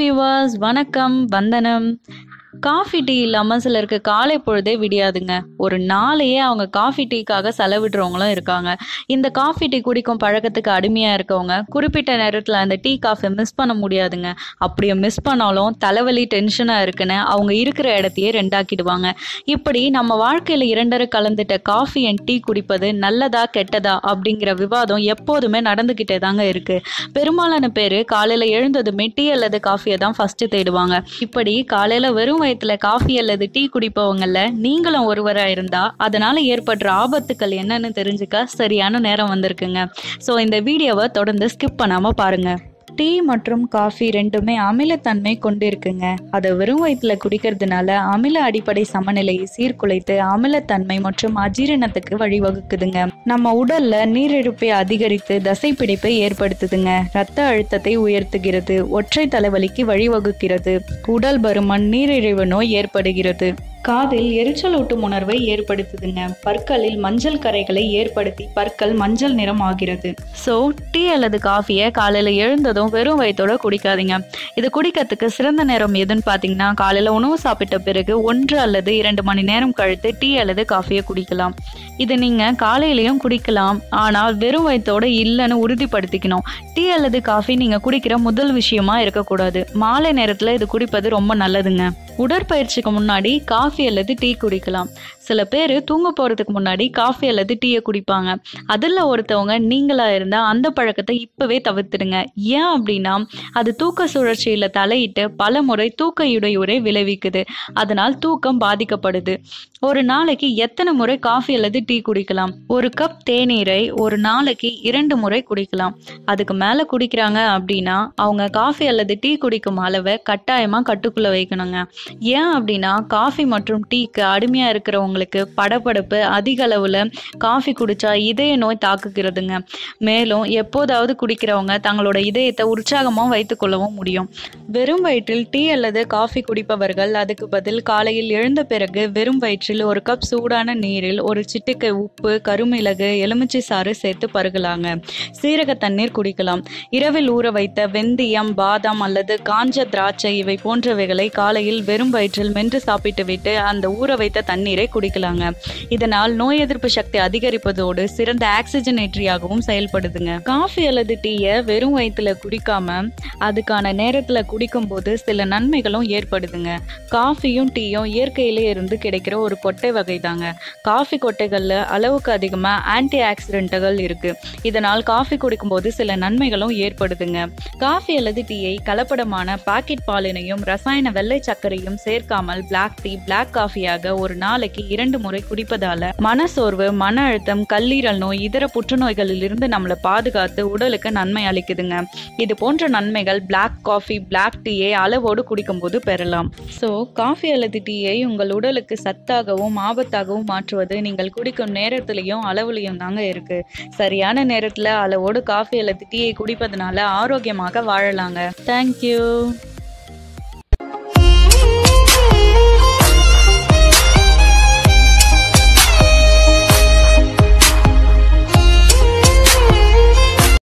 viewers வணக்கம் வந்தனம் coffee tea இல்லாமல் சிலருக்கு காலை பொழுதே விடியாதுங்க ஒரு நாளையே அவங்க காஃபி டீக்காக செலவிடுறவங்களும் இருக்காங்க இந்த காஃபி டீ குடிக்கும் பழக்கத்துக்கு அடிமையாக இருக்கவங்க குறிப்பிட்ட நேரத்தில் அந்த டீ காஃபி மிஸ் பண்ண முடியாதுங்க அப்படியே மிஸ் பண்ணாலும் தலைவலி டென்ஷனாக இருக்குன்னு அவங்க இருக்கிற இடத்தையே ரெண்டாக்கிடுவாங்க இப்படி நம்ம வாழ்க்கையில் இரண்டரை கலந்துட்ட காஃபி அண்ட் டீ குடிப்பது நல்லதா கெட்டதா அப்படிங்கிற விவாதம் எப்போதுமே நடந்துக்கிட்டே தாங்க இருக்கு பெரும்பாலான பேர் காலையில் எழுந்ததுமே டீ அல்லது காஃபியை தான் ஃபர்ஸ்ட் தேடுவாங்க இப்படி காலையில் வெறும் வயிற்றுல காஃபி அல்லது டீ குடிப்பவங்கள நீங்களும் ஒருவராக இருந்தா அதனால ஏற்படுற ஆபத்துக்கள் என்னன்னு தெரிஞ்சுக்க சரியான நேரம் வந்திருக்குங்க ஸோ இந்த வீடியோவை தொடர்ந்து ஸ்கிப் பண்ணாமல் பாருங்க டீ மற்றும் காஃபி ரெண்டுமே அமிலத்தன்மை கொண்டிருக்குங்க அதை வெறும் வயிற்றுல குடிக்கிறதுனால அமில அடிப்படை சமநிலையை சீர்குலைத்து அமிலத்தன்மை மற்றும் அஜீரணத்துக்கு வழிவகுக்குதுங்க நம்ம உடல்ல நீரிழிப்பை அதிகரித்து தசைப்பிடிப்பை ஏற்படுத்துதுங்க ரத்த அழுத்தத்தை உயர்த்துகிறது ஒற்றை தலைவலிக்கு வழிவகுக்கிறது உடல் பருமன் நீரிழிவு நோய் ஏற்படுகிறது காதில் எரிச்சலூட்டும் உணர்வை ஏற்படுத்துதுங்க பற்களில் மஞ்சள் கரைகளை ஏற்படுத்தி பற்கள் மஞ்சள் நிறம் ஆகிறது ஸோ டீ அல்லது காஃபியை காலையில் எழுந்ததும் வெறும் வயிற்றோட குடிக்காதீங்க இது குடிக்கிறதுக்கு சிறந்த நேரம் எதுன்னு பார்த்தீங்கன்னா காலையில் உணவு சாப்பிட்ட பிறகு ஒன்று அல்லது இரண்டு மணி நேரம் கழித்து டீ அல்லது காஃபியை குடிக்கலாம் இது நீங்கள் காலையிலையும் குடிக்கலாம் ஆனால் வெறும் வயிற்றோட இல்லைன்னு உறுதிப்படுத்திக்கணும் டீ அல்லது காஃபி நீங்கள் குடிக்கிற முதல் விஷயமா இருக்கக்கூடாது மாலை நேரத்தில் இது குடிப்பது ரொம்ப நல்லதுங்க உடற்பயிற்சிக்கு முன்னாடி காஃபி அல்லது டீ குடிக்கலாம் சில பேர் தூங்க போகிறதுக்கு முன்னாடி காஃபி அல்லது டீயை குடிப்பாங்க அதில் ஒருத்தவங்க நீங்களாக இருந்தால் அந்த பழக்கத்தை இப்போவே தவிர்த்துடுங்க ஏன் அப்படின்னா அது தூக்க சுழற்சியில் தலையிட்டு பல முறை தூக்க இடையூறை விளைவிக்குது அதனால் தூக்கம் பாதிக்கப்படுது ஒரு நாளைக்கு எத்தனை முறை காஃபி அல்லது டீ குடிக்கலாம் ஒரு கப் தேநீரை ஒரு நாளைக்கு இரண்டு முறை குடிக்கலாம் அதுக்கு மேலே குடிக்கிறாங்க அப்படின்னா அவங்க காஃபி அல்லது டீ குடிக்கும் அளவை கட்டாயமாக கட்டுக்குள்ளே வைக்கணுங்க ஏன் அப்படின்னா காஃபி மற்றும் டீக்கு அடிமையாக இருக்கிறவங்களுக்கு படபடப்பு அதிக அளவில் காஃபி குடித்தா இதய நோய் தாக்குகிறதுங்க மேலும் எப்போதாவது குடிக்கிறவங்க தங்களோட இதயத்தை உற்சாகமாக வைத்துக்கொள்ளவும் முடியும் வெறும் வயிற்றில் டீ அல்லது காஃபி குடிப்பவர்கள் அதுக்கு பதில் காலையில் எழுந்த பிறகு வெறும் வயிற்றில் ஒரு கப் சூடான நீரில் ஒரு சிட்டுக்கை உப்பு கருமிளகு எலுமிச்சை சாறு சேர்த்து பருகலாங்க சீரக தண்ணீர் குடிக்கலாம் இரவில் ஊற வைத்த வெந்தயம் பாதாம் அல்லது காஞ்ச திராட்சை இவை போன்றவைகளை காலையில் வெறும் வயிற்றில் மென்று சாப்பிட்டு விட்டு அந்த ஊற வைத்த தண்ணீரை குடிக்கலாங்க இதனால் நோய் எதிர்ப்பு சக்தி அதிகரிப்பதோடு சிறந்த ஆக்சிஜனேற்றியாகவும் செயல்படுதுங்க காஃபி அல்லது டீயை வெறும் வயிற்றுல குடிக்காம அதுக்கான நேரத்துல குடிக்கும்போது சில நன்மைகளும் ஏற்படுதுங்க காஃபியும் டீயும் இயற்கையிலே இருந்து கிடைக்கிற ஒரு கொட்டை வகை தாங்க காஃபி கொட்டைகள்ல அளவுக்கு அதிகமா ஆன்டி ஆக்சிடென்ட்டுகள் இருக்கு இதனால் காஃபி குடிக்கும்போது சில நன்மைகளும் ஏற்படுதுங்க காஃபி அல்லது டீயை கலப்படமான பாக்கெட் பாலினையும் ரசாயன வெள்ளை சர்க்கரையும் சேர்க்காமல் பிளாக் டீ பிளாக் காஃபியாக ஒரு நாளைக்கு இரண்டு முறை குடிப்பதால மனசோர்வு மன அழுத்தம் கல்லீரல் நோய் இதர புற்றுநோய்களில் இருந்து நம்மளை பாதுகாத்து உடலுக்கு நன்மை அளிக்குதுங்க இது போன்ற நன்மைகள் பிளாக் காஃபி பிளாக் டீயை அளவோடு குடிக்கும்போது பெறலாம் ஸோ காஃபி அல்லது டீயை உங்கள் உடலுக்கு சத்தாகவும் ஆபத்தாகவும் மாற்றுவது நீங்கள் குடிக்கும் நேரத்திலையும் அளவுலையும் தாங்க இருக்கு சரியான நேரத்தில் அளவோடு காஃபி அல்லது டீயை குடிப்பதனால ஆரோக்கியமாக வாழலாங்க தேங்க்யூ